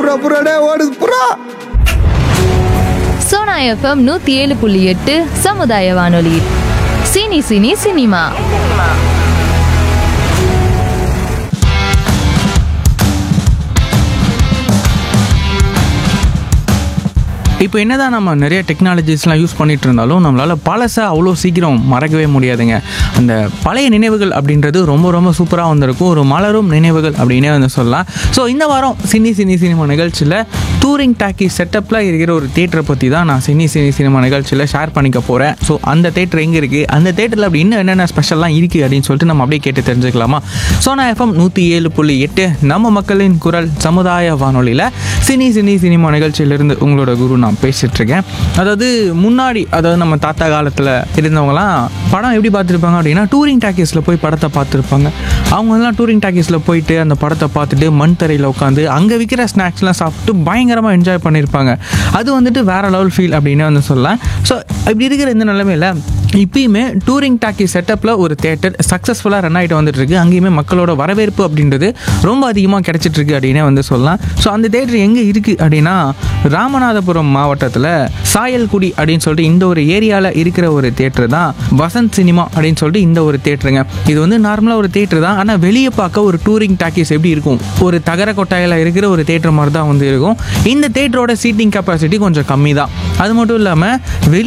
புறா புறா டே ஓடுது புறா சோனா எஃப்எம் நூத்தி ஏழு புள்ளி எட்டு சமுதாய வானொலி சினி சினி சினிமா இப்போ என்னதான் நம்ம நிறைய டெக்னாலஜிஸ்லாம் யூஸ் பண்ணிட்டு இருந்தாலும் நம்மளால் பழசை அவ்வளோ சீக்கிரம் மறக்கவே முடியாதுங்க அந்த பழைய நினைவுகள் அப்படின்றது ரொம்ப ரொம்ப சூப்பராக வந்திருக்கும் ஒரு மலரும் நினைவுகள் அப்படின்னே வந்து சொல்லலாம் ஸோ இந்த வாரம் சினி சினி சினிமா நிகழ்ச்சியில் டூரிங் டாக்கி செட்டப்பில் இருக்கிற ஒரு தேட்டரை பற்றி தான் நான் சினி சினி சினிமா நிகழ்ச்சியில் ஷேர் பண்ணிக்க போகிறேன் ஸோ அந்த தேட்டர் எங்கே இருக்குது அந்த தேட்டரில் அப்படி இன்னும் என்னென்ன ஸ்பெஷல்லாம் இருக்குது அப்படின்னு சொல்லிட்டு நம்ம அப்படியே கேட்டு தெரிஞ்சுக்கலாமா சோனா எஃப்எம் நூற்றி ஏழு புள்ளி எட்டு நம்ம மக்களின் குரல் சமுதாய வானொலியில் சினி சினி சினிமா நிகழ்ச்சியிலிருந்து உங்களோட குரு நான் பேசிட்டு இருக்கேன் அதாவது முன்னாடி அதாவது நம்ம தாத்தா காலத்தில் இருந்தவங்கலாம் படம் எப்படி பார்த்துருப்பாங்க அப்படின்னா டூரிங் டாக்கீஸில் போய் படத்தை பார்த்துருப்பாங்க அவங்கெல்லாம் டூரிங் டாக்கீஸில் போயிட்டு அந்த படத்தை பார்த்துட்டு மண் தரையில் உட்காந்து அங்கே விற்கிற ஸ்நாக்ஸ்லாம் சாப்பிட்டு பயங்கரமாக என்ஜாய் பண்ணியிருப்பாங்க அது வந்துட்டு வேற லெவல் ஃபீல் அப்படின்னு வந்து சொல்லலாம் ஸோ இப்படி இருக்கிற இந்த நிலைமையில் இப்பயுமே டூரிங் டாக்கி செட்டப்பில் ஒரு தேட்டர் சக்ஸஸ்ஃபுல்லாக ரன் ஆகிட்டு வந்துட்டு இருக்கு அங்கேயுமே மக்களோட வரவேற்பு அப்படின்றது ரொம்ப அதிகமாக கிடைச்சிட்டு இருக்கு அப்படின்னே வந்து சொல்லலாம் ஸோ அந்த தேட்டர் எங்கே இருக்குது அப்படின்னா ராமநாதபுரம் மாவட்டத்தில் சாயல்குடி அப்படின்னு சொல்லிட்டு இந்த ஒரு ஏரியாவில் இருக்கிற ஒரு தேட்டர் தான் வசந்த் சினிமா அப்படின்னு சொல்லிட்டு இந்த ஒரு தேட்டருங்க இது வந்து நார்மலாக ஒரு தேட்டர் தான் ஆனால் வெளியே பார்க்க ஒரு டூரிங் டாக்கீஸ் எப்படி இருக்கும் ஒரு தகர கொட்டாயில் இருக்கிற ஒரு தேட்டர் மாதிரி தான் வந்து இருக்கும் இந்த தேட்டரோட சீட்டிங் கெப்பாசிட்டி கொஞ்சம் கம்மி தான் அது மட்டும் இல்லாமல் வெளி